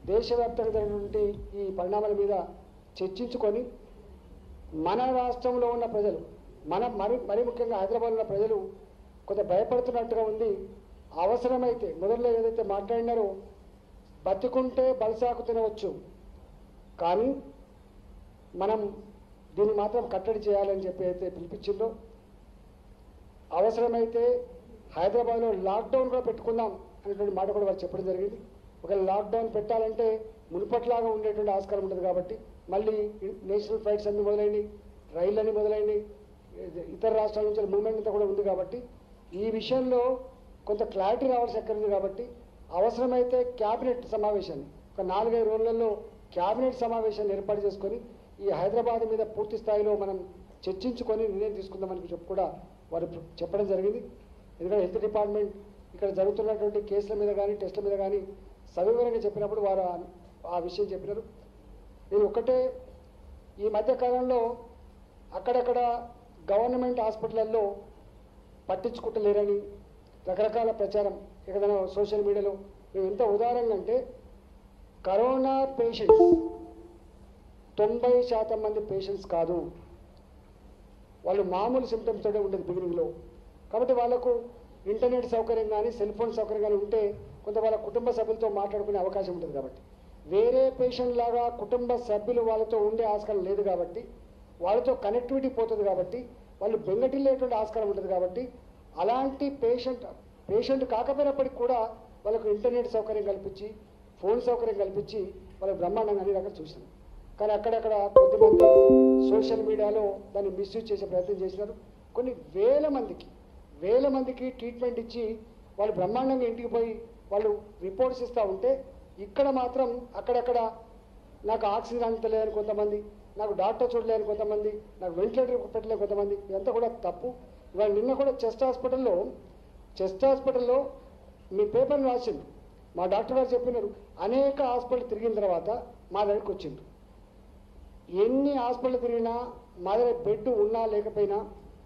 దేశవ్యాప్తంగా జరిగినటువంటి ఈ పరిణామాల మీద చర్చించుకొని మన రాష్ట్రంలో ఉన్న ప్రజలు మన మరి మరి ముఖ్యంగా హైదరాబాద్లో ఉన్న ప్రజలు కొంత భయపడుతున్నట్టుగా ఉంది అవసరమైతే మొదట్లో ఏదైతే మాట్లాడినారో బతికుంటే బలసాకు తినవచ్చు కానీ మనం దీన్ని మాత్రం కట్టడి చేయాలని చెప్పి అయితే పిలిపించిందో అవసరమైతే హైదరాబాద్లో లాక్డౌన్ కూడా పెట్టుకుందాం అనేటువంటి మాట కూడా వారు చెప్పడం జరిగింది ఒకవేళ లాక్డౌన్ పెట్టాలంటే మునుపట్లాగా ఉండేటువంటి ఆస్కారం ఉంటుంది కాబట్టి మళ్ళీ నేషనల్ ఫ్లైట్స్ అన్ని మొదలైనవి రైళ్ళు అన్ని మొదలైనవి ఇతర రాష్ట్రాల నుంచి మూవ్మెంట్ అంతా కూడా ఉంది కాబట్టి ఈ విషయంలో కొంత క్లారిటీ రావాల్సి ఎక్కడ ఉంది కాబట్టి అవసరమైతే క్యాబినెట్ సమావేశాన్ని ఒక నాలుగైదు రోజులలో క్యాబినెట్ సమావేశాన్ని ఏర్పాటు చేసుకొని ఈ హైదరాబాద్ మీద పూర్తి స్థాయిలో మనం చర్చించుకొని నిర్ణయం తీసుకుందామని చెప్పి కూడా వారు చెప్పడం జరిగింది ఎందుకంటే హెల్త్ డిపార్ట్మెంట్ ఇక్కడ జరుగుతున్నటువంటి కేసుల మీద కానీ టెస్టుల మీద కానీ సవివరంగా చెప్పినప్పుడు వారు ఆ- ఆ విషయం చెప్పినారు నేను ఒకటే ఈ మధ్య కాలంలో అక్కడక్కడ గవర్నమెంట్ హాస్పిటల్లో పట్టించుకుంటలేరని రకరకాల ప్రచారం ఏదైనా సోషల్ మీడియాలో మేము ఎంత ఉదాహరణగా అంటే కరోనా పేషెంట్స్ తొంభై శాతం మంది పేషెంట్స్ కాదు వాళ్ళు మామూలు సిమ్టమ్స్ తోటే ఉండేది బిగినింగ్లో కాబట్టి వాళ్ళకు ఇంటర్నెట్ సౌకర్యం కానీ సెల్ ఫోన్ సౌకర్యం కానీ ఉంటే కొంత వాళ్ళ కుటుంబ సభ్యులతో మాట్లాడుకునే అవకాశం ఉంటుంది కాబట్టి వేరే పేషెంట్ లాగా కుటుంబ సభ్యులు వాళ్ళతో ఉండే ఆస్కారం లేదు కాబట్టి వాళ్ళతో కనెక్టివిటీ పోతుంది కాబట్టి వాళ్ళు బెంగటిల్లేటువంటి ఆస్కారం ఉంటుంది కాబట్టి అలాంటి పేషెంట్ పేషెంట్ కాకపోయినప్పటికీ కూడా వాళ్ళకు ఇంటర్నెట్ సౌకర్యం కల్పించి ఫోన్ సౌకర్యం కల్పించి వాళ్ళకి బ్రహ్మాండంగా అన్ని రకాలు చూసాం కానీ అక్కడక్కడ కొద్దిమంది సోషల్ మీడియాలో దాన్ని మిస్యూజ్ చేసే ప్రయత్నం చేసినారు కొన్ని వేల మందికి వేల మందికి ట్రీట్మెంట్ ఇచ్చి వాళ్ళు బ్రహ్మాండంగా ఇంటికి పోయి వాళ్ళు రిపోర్ట్స్ ఇస్తూ ఉంటే ఇక్కడ మాత్రం అక్కడక్కడ నాకు ఆక్సిజన్ అందలేదని కొంతమంది నాకు డాక్టర్ చూడలేని కొంతమంది నాకు వెంటిలేటర్ పెట్టలేని కొంతమంది ఇదంతా కూడా తప్పు ఇవాళ నిన్న కూడా చెస్ట్ హాస్పిటల్లో చెస్ట్ హాస్పిటల్లో మీ పేపర్ని రాసిండు మా డాక్టర్ గారు చెప్పినారు అనేక హాస్పిటల్ తిరిగిన తర్వాత మా దగ్గరికి వచ్చిండు ఎన్ని హాస్పిటల్ తిరిగినా మా దగ్గర బెడ్ ఉన్నా లేకపోయినా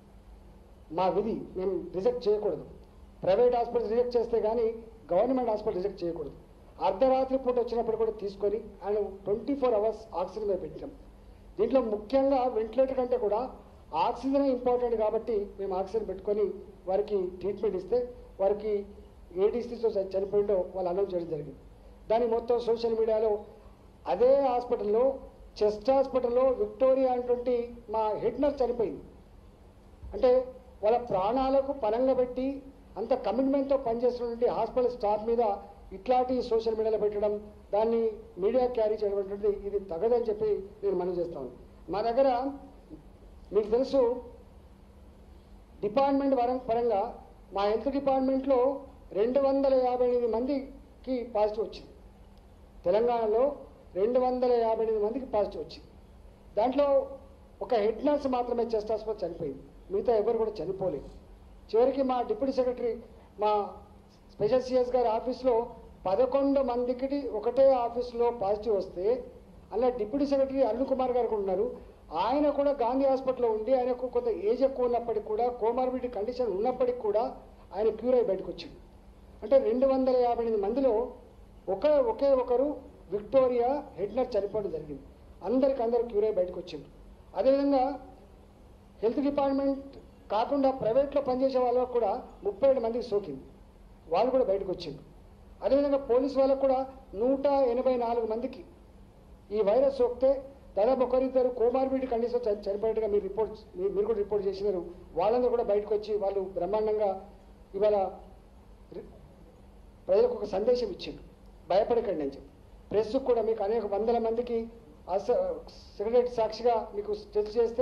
మా విధి మేము రిజెక్ట్ చేయకూడదు ప్రైవేట్ హాస్పిటల్ రిజెక్ట్ చేస్తే కానీ గవర్నమెంట్ హాస్పిటల్ రిజెక్ట్ చేయకూడదు అర్ధరాత్రి పూట వచ్చినప్పుడు కూడా తీసుకొని ఆయన ట్వంటీ ఫోర్ అవర్స్ ఆక్సిజన్ మీద పెట్టాం దీంట్లో ముఖ్యంగా వెంటిలేటర్ కంటే కూడా ఆక్సిజన్ ఇంపార్టెంట్ కాబట్టి మేము ఆక్సిజన్ పెట్టుకొని వారికి ట్రీట్మెంట్ ఇస్తే వారికి ఏ డిసీజ్తో చనిపోయిందో వాళ్ళు అనౌన్స్ చేయడం జరిగింది దాని మొత్తం సోషల్ మీడియాలో అదే హాస్పిటల్లో చెస్ట్ హాస్పిటల్లో విక్టోరియా అనేటువంటి మా హెడ్ నర్స్ చనిపోయింది అంటే వాళ్ళ ప్రాణాలకు పరంగా పెట్టి అంత కమిట్మెంట్తో పనిచేస్తున్నటువంటి హాస్పిటల్ స్టాఫ్ మీద ఇట్లాంటి సోషల్ మీడియాలో పెట్టడం దాన్ని మీడియా క్యారీ చేయడం అనేటువంటిది ఇది తగదని చెప్పి నేను మనం చేస్తాను మా దగ్గర మీకు తెలుసు డిపార్ట్మెంట్ వరం పరంగా మా హెల్త్ డిపార్ట్మెంట్లో రెండు వందల యాభై ఎనిమిది మందికి పాజిటివ్ వచ్చింది తెలంగాణలో రెండు వందల యాభై ఎనిమిది మందికి పాజిటివ్ వచ్చింది దాంట్లో ఒక హెడ్ నర్స్ మాత్రమే చెస్ట్ హాస్పిటల్ చనిపోయింది మిగతా ఎవరు కూడా చనిపోలేదు చివరికి మా డిప్యూటీ సెక్రటరీ మా స్పెషల్ సిఎస్ గారి ఆఫీస్లో పదకొండు మందికి ఒకటే ఆఫీస్లో పాజిటివ్ వస్తే అలా డిప్యూటీ సెక్రటరీ అరుణ్ కుమార్ గారు కూడా ఉన్నారు ఆయన కూడా గాంధీ హాస్పిటల్లో ఉండి ఆయనకు కొంత ఏజ్ ఎక్కువ ఉన్నప్పటికీ కూడా కోమార్బిడిటీ కండిషన్ ఉన్నప్పటికీ కూడా ఆయన క్యూర్ అయి బయటకు వచ్చింది అంటే రెండు వందల యాభై ఎనిమిది మందిలో ఒక ఒకే ఒకరు విక్టోరియా హెడ్ నర్స్ చనిపోవడం జరిగింది అందరికి అందరు క్యూర్ అయి బయటకు వచ్చింది అదేవిధంగా హెల్త్ డిపార్ట్మెంట్ కాకుండా ప్రైవేట్లో పనిచేసే వాళ్ళకు కూడా ముప్పై ఏడు మందికి సోకింది వాళ్ళు కూడా బయటకు వచ్చిండ్రు అదేవిధంగా పోలీస్ వాళ్ళకు కూడా నూట ఎనభై నాలుగు మందికి ఈ వైరస్ సోకితే దాదాపు ఒకరిద్దరు కోమార్బిడ్ కండిషన్ చని- చనిపోయినట్టుగా మీరు రిపోర్ట్ మీరు మీరు కూడా రిపోర్ట్ చేసినారు వాళ్ళందరూ కూడా బయటకు వచ్చి వాళ్ళు బ్రహ్మాండంగా ఇవాళ రి- ప్రజలకు ఒక సందేశం ఇచ్చిండు భయపడకండి అని చెప్పి ప్రెస్కు కూడా మీకు అనేక వందల మందికి అస సెక్రటరీ సాక్షిగా మీకు టెస్ట్ చేస్తే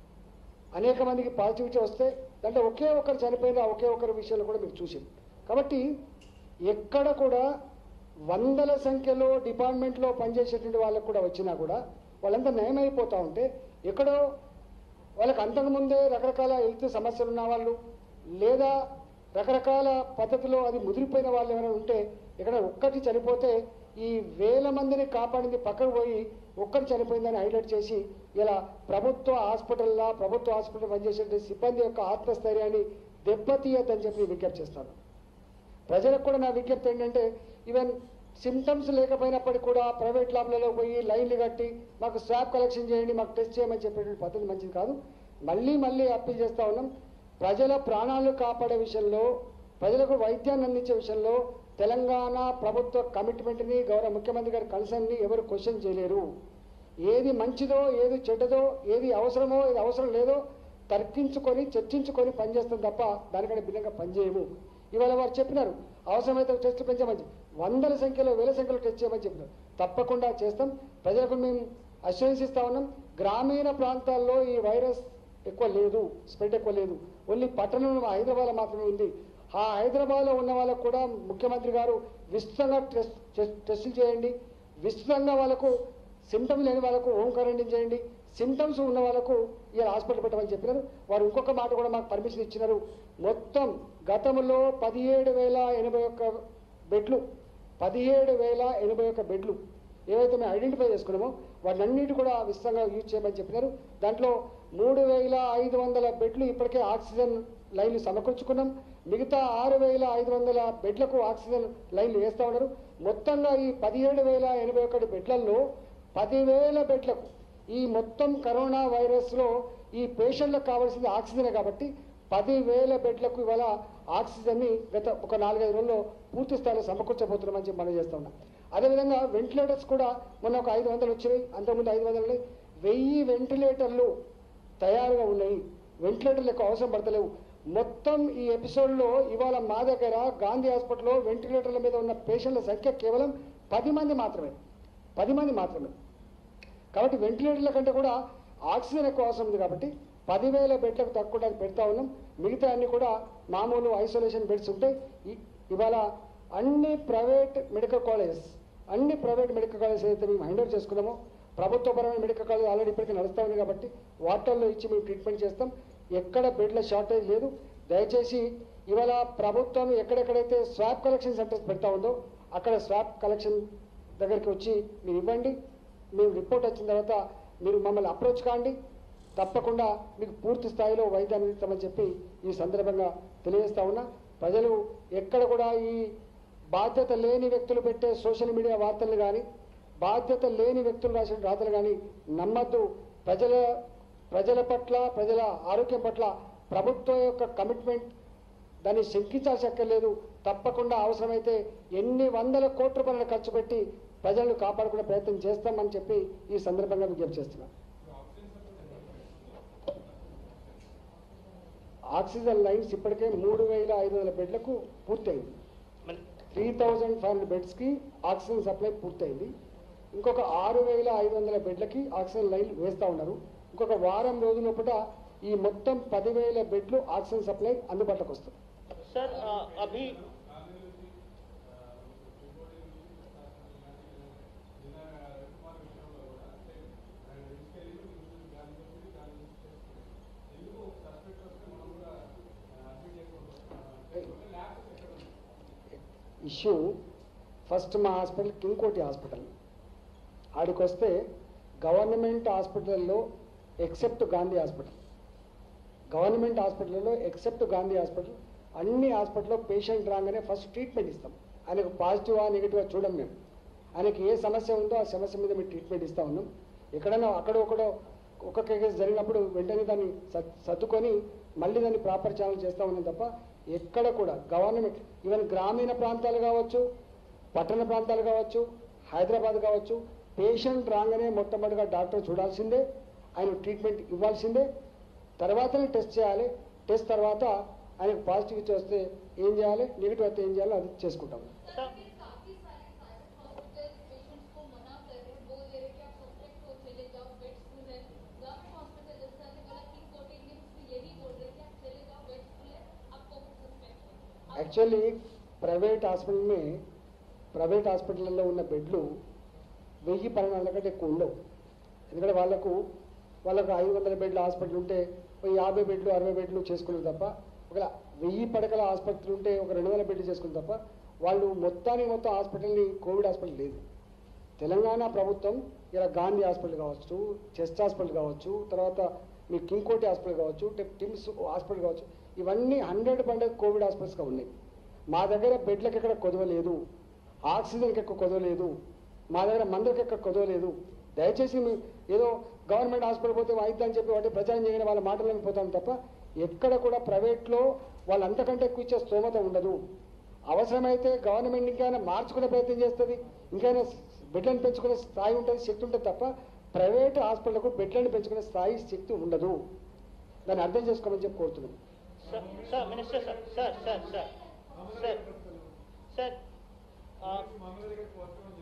అనేక మందికి పాజిటివిటీ వస్తే దాంట్లో ఒకే ఒకరు చనిపోయిన ఆ ఒకే ఒకరి విషయంలో కూడా మీకు చూసింది కాబట్టి ఎక్కడ కూడా వందల సంఖ్యలో డిపార్ట్మెంట్లో పనిచేసేటువంటి వాళ్ళకు కూడా వచ్చినా కూడా వాళ్ళంతా నయమైపోతూ ఉంటే ఎక్కడో వాళ్ళకి అంతకుముందే రకరకాల హెల్త్ సమస్యలు ఉన్న వాళ్ళు లేదా రకరకాల పద్ధతిలో అది ముదిరిపోయిన వాళ్ళు ఎవరైనా ఉంటే ఇక్కడ ఒక్కటి చనిపోతే ఈ వేల మందిని కాపాడింది పక్కకు పోయి ఒక్కరు చనిపోయిందని హైలైట్ చేసి ఇలా ప్రభుత్వ హాస్పిటల్లో ప్రభుత్వ హాస్పిటల్ పనిచేసే సిబ్బంది యొక్క ఆత్మస్థైర్యాన్ని దెబ్బతీయద్దని చెప్పి నేను విజ్ఞప్తి చేస్తాను ప్రజలకు కూడా నా విజ్ఞప్తి ఏంటంటే ఈవెన్ సిమ్టమ్స్ లేకపోయినప్పటికీ కూడా ప్రైవేట్ ల్యాబ్లలో పోయి లైన్లు కట్టి మాకు స్వాబ్ కలెక్షన్ చేయండి మాకు టెస్ట్ చేయమని చెప్పేటువంటి పద్ధతి మంచిది కాదు మళ్ళీ మళ్ళీ అప్పీల్ చేస్తూ ఉన్నాం ప్రజల ప్రాణాలు కాపాడే విషయంలో ప్రజలకు వైద్యాన్ని అందించే విషయంలో తెలంగాణ ప్రభుత్వ కమిట్మెంట్ని గౌరవ ముఖ్యమంత్రి గారి కన్సర్న్ని ఎవరు క్వశ్చన్ చేయలేరు ఏది మంచిదో ఏది చెడ్డదో ఏది అవసరమో ఏది అవసరం లేదో తర్కించుకొని చర్చించుకొని పనిచేస్తాం తప్ప దానికంటే భిన్నంగా పనిచేయము ఇవాళ వారు చెప్పినారు అవసరమైతే టెస్ట్ పెంచమని చెప్పి. వందల సంఖ్యలో వేల సంఖ్యలో టెస్ట్ చేయమని చెప్పినారు తప్పకుండా చేస్తాం ప్రజలకు మేము అష్యూరెన్స్ ఇస్తా ఉన్నాం గ్రామీణ ప్రాంతాల్లో ఈ వైరస్ ఎక్కువ లేదు స్ప్రెడ్ ఎక్కువ లేదు ఓన్లీ పట్టణంలో హైదరాబాద్ మాత్రమే ఉంది ఆ హైదరాబాద్లో ఉన్న వాళ్ళకు కూడా ముఖ్యమంత్రి గారు విస్తృతంగా టెస్ట్ టెస్ట్- టెస్టులు చేయండి విస్తృతంగా వాళ్ళకు సిమ్టమ్స్ లేని వాళ్ళకు హోమ్ క్వారంటైన్ చేయండి సిమ్టమ్స్ ఉన్న వాళ్ళకు ఇలా హాస్పిటల్ పెట్టమని చెప్పినారు వారు ఇంకొక మాట కూడా మాకు పర్మిషన్ ఇచ్చినారు మొత్తం గతంలో పదిహేడు వేల ఎనభై ఒక్క బెడ్లు పదిహేడు వేల ఎనభై ఒక్క బెడ్లు ఏవైతే మేము ఐడెంటిఫై చేసుకున్నామో వాటన్నిటి కూడా విస్తృతంగా యూజ్ చేయమని చెప్పినారు దాంట్లో మూడు వేల ఐదు వందల బెడ్లు ఇప్పటికే ఆక్సిజన్ లైన్లు సమకూర్చుకున్నాం మిగతా ఆరు వేల ఐదు వందల బెడ్లకు ఆక్సిజన్ లైన్లు వేస్తూ ఉన్నారు మొత్తంగా ఈ పదిహేడు వేల ఎనభై ఒకటి బెడ్లలో పదివేల బెడ్లకు ఈ మొత్తం కరోనా వైరస్లో ఈ పేషెంట్లకు కావాల్సింది ఆక్సిజనే కాబట్టి పదివేల బెడ్లకు ఇవాళ ఆక్సిజన్ని గత ఒక నాలుగైదు రోజుల్లో పూర్తి స్థాయిలో సమకూర్చబోతున్నామని చెప్పి మనం చేస్తా ఉన్నాం అదేవిధంగా వెంటిలేటర్స్ కూడా మొన్న ఒక ఐదు వందలు వచ్చినాయి అంతకుముందు ఐదు వందలు ఉన్నాయి వెయ్యి వెంటిలేటర్లు తయారుగా ఉన్నాయి వెంటిలేటర్లు ఎక్కువ అవసరం పడతలేవు మొత్తం ఈ ఎపిసోడ్లో ఇవాళ మా దగ్గర గాంధీ హాస్పిటల్లో వెంటిలేటర్ల మీద ఉన్న పేషెంట్ల సంఖ్య కేవలం పది మంది మాత్రమే పది మంది మాత్రమే కాబట్టి వెంటిలేటర్ల కంటే కూడా ఆక్సిజన్ ఎక్కువ అవసరం ఉంది కాబట్టి పదివేల బెడ్లకు తక్కువ పెడతా ఉన్నాం మిగతా అన్ని కూడా మామూలు ఐసోలేషన్ బెడ్స్ ఉంటాయి ఇ- ఇవాళ అన్ని ప్రైవేట్ మెడికల్ కాలేజెస్ అన్ని ప్రైవేట్ మెడికల్ కాలేజెస్ అయితే మేము హ్యాండ్ ఓవర్ చేసుకున్నామో ప్రభుత్వపరమైన మెడికల్ కాలేజ్ ఆల్రెడీ ఇప్పటికీ నడుస్తూ ఉంది కాబట్టి వాటిల్లో ఇచ్చి మేము ట్రీట్మెంట్ చేస్తాం ఎక్కడ బెడ్ల షార్టేజ్ లేదు దయచేసి ఇవాళ ప్రభుత్వం ఎక్కడెక్కడైతే స్వాబ్ కలెక్షన్ సెంటర్స్ పెడతా ఉందో అక్కడ స్వాబ్ కలెక్షన్ దగ్గరికి వచ్చి మీరు ఇవ్వండి మేము రిపోర్ట్ వచ్చిన తర్వాత మీరు మమ్మల్ని అప్రోచ్ కాండి తప్పకుండా మీకు పూర్తి స్థాయిలో వైద్యాన్ని అందిస్తామని చెప్పి ఈ సందర్భంగా తెలియజేస్తా ఉన్నా ప్రజలు ఎక్కడ కూడా ఈ బాధ్యత లేని వ్యక్తులు పెట్టే సోషల్ మీడియా వార్తలు కానీ బాధ్యత లేని వ్యక్తులు రాసిన రాతలు కానీ నమ్మద్దు ప్రజల ప్రజల పట్ల ప్రజల ఆరోగ్యం పట్ల ప్రభుత్వం యొక్క కమిట్మెంట్ దాన్ని శంకించాల్సి అక్కర్లేదు తప్పకుండా అవసరమైతే ఎన్ని వందల కోట్ల రూపాయలను ఖర్చు పెట్టి ప్రజలను కాపాడుకునే ప్రయత్నం చేస్తామని చెప్పి ఈ సందర్భంగా విజ్ఞప్తి చేస్తున్నాం ఆక్సిజన్ లైన్స్ ఇప్పటికే మూడు వేల ఐదు వందల బెడ్లకు పూర్తయింది మరి త్రీ థౌజండ్ ఫైవ్ హండ్రెడ్ బెడ్స్కి ఆక్సిజన్ సప్లై పూర్తయింది ఇంకొక ఆరు వేల ఐదు వందల బెడ్లకి ఆక్సిజన్ లైన్ వేస్తూ ఉన్నారు ఇంకొక వారం రోజుల లోపల ఈ మొత్తం పదివేల బెడ్లు ఆక్సిజన్ సప్లై అందుబాటులోకి వస్తుంది सर अ, अभी ఇష్యూ ఫస్ట్ మా హాస్పిటల్ కింగ్కోటి హాస్పిటల్ ఆడికి వస్తే గవర్నమెంట్ హాస్పిటల్లో ఎక్సెప్ట్ గాంధీ హాస్పిటల్ గవర్నమెంట్ హాస్పిటల్లో ఎక్సెప్ట్ గాంధీ హాస్పిటల్ అన్ని హాస్పిటల్లో పేషెంట్ రాగానే ఫస్ట్ ట్రీట్మెంట్ ఇస్తాం ఆయనకు పాజిటివా నెగిటివా చూడం మేము ఆయనకి ఏ సమస్య ఉందో ఆ సమస్య మీద మేము ట్రీట్మెంట్ ఇస్తా ఉన్నాం ఎక్కడైనా అక్కడో ఒకడో ఒక్కొక్క కేసు జరిగినప్పుడు వెంటనే దాన్ని సర్- సర్దుకొని మళ్ళీ దాన్ని ప్రాపర్ ఛానల్ చేస్తా ఉన్నాం తప్ప ఎక్కడ కూడా గవర్నమెంట్ ఈవెన్ గ్రామీణ ప్రాంతాలు కావచ్చు పట్టణ ప్రాంతాలు కావచ్చు హైదరాబాద్ కావచ్చు పేషెంట్ రాగానే మొట్టమొదటిగా డాక్టర్ చూడాల్సిందే ఆయన ట్రీట్మెంట్ ఇవ్వాల్సిందే తర్వాతనే టెస్ట్ చేయాలి టెస్ట్ తర్వాత ఆయనకు పాజిటివ్ ఇచ్చి వస్తే ఏం చేయాలి నెగిటివ్ అయితే ఏం చేయాలో అది చేసుకుంటాం सर फिर काफी सारे प्राइवेट हॉस्पिटल पेशेंट्स को मना कर रहे हैं बोल दे रहे हैं कि आप सब्जेक्ट हो चले जाओ बेड फुल है गवर्नमेंट हॉस्पिटल जैसे आपने बोला किंग कोटी इंडियंस भी यही बोल रहे हैं कि आप चले जाओ बेड फुल है आपको सस्पेक्ट है యాక్చువల్లీ ప్రైవేట్ హాస్పిటల్ని ప్రైవేట్ హాస్పిటల్లో ఉన్న బెడ్లు వెయ్యి పన్నెండు కంటే ఎక్కువ ఉండవు ఎందుకంటే వాళ్ళకు వాళ్ళకు ఐదు వందల బెడ్ల హాస్పిటల్ ఉంటే ఒక యాభై బెడ్లు అరవై బెడ్లు చేసుకున్నారు తప్ప ఒకవేళ వెయ్యి పడకల ఆసుపత్రి ఉంటే ఒక రెండు వందల బెడ్లు చేసుకున్నారు తప్ప వాళ్ళు మొత్తానికి మొత్తం హాస్పిటల్ని కోవిడ్ హాస్పిటల్ లేదు తెలంగాణ ప్రభుత్వం ఇలా గాంధీ హాస్పిటల్ కావచ్చు చెస్ట్ హాస్పిటల్ కావచ్చు తర్వాత మీ కింగ్కోటి హాస్పిటల్ కావచ్చు టి- టిమ్స్ హాస్పిటల్ కావచ్చు ఇవన్నీ హండ్రెడ్ పర్సెంట్ కోవిడ్ హాస్పిటల్స్గా ఉన్నాయి మా దగ్గర బెడ్లకు ఎక్కడ కొదవ లేదు ఆక్సిజన్కి ఎక్కువ కొదవలేదు మా దగ్గర మందులకు ఎక్కువ కొదవలేదు దయచేసి మీ ఏదో గవర్నమెంట్ హాస్పిటల్ పోతే వాయిద్దా అని చెప్పి వాటి ప్రచారం చేయని వాళ్ళ మాటలను పోతాం తప్ప ఎక్కడ కూడా ప్రైవేట్లో వాళ్ళు అంతకంటే ఎక్కువ ఇచ్చే స్తోమత ఉండదు అవసరమైతే గవర్నమెంట్ ఇంకైనా మార్చుకునే ప్రయత్నం చేస్తుంది ఇంకైనా బెడ్లను పెంచుకునే స్థాయి ఉంటుంది శక్తి ఉంటుంది తప్ప ప్రైవేట్ హాస్పిటల్కు బెడ్లను పెంచుకునే స్థాయి శక్తి ఉండదు దాన్ని అర్థం చేసుకోమని చెప్పి కోరుతున్నాం Sir, sir, Minister, sir, sir, sir, sir, sir, sir, uh, మంగళ దగ్గరికి వస్తున్నాం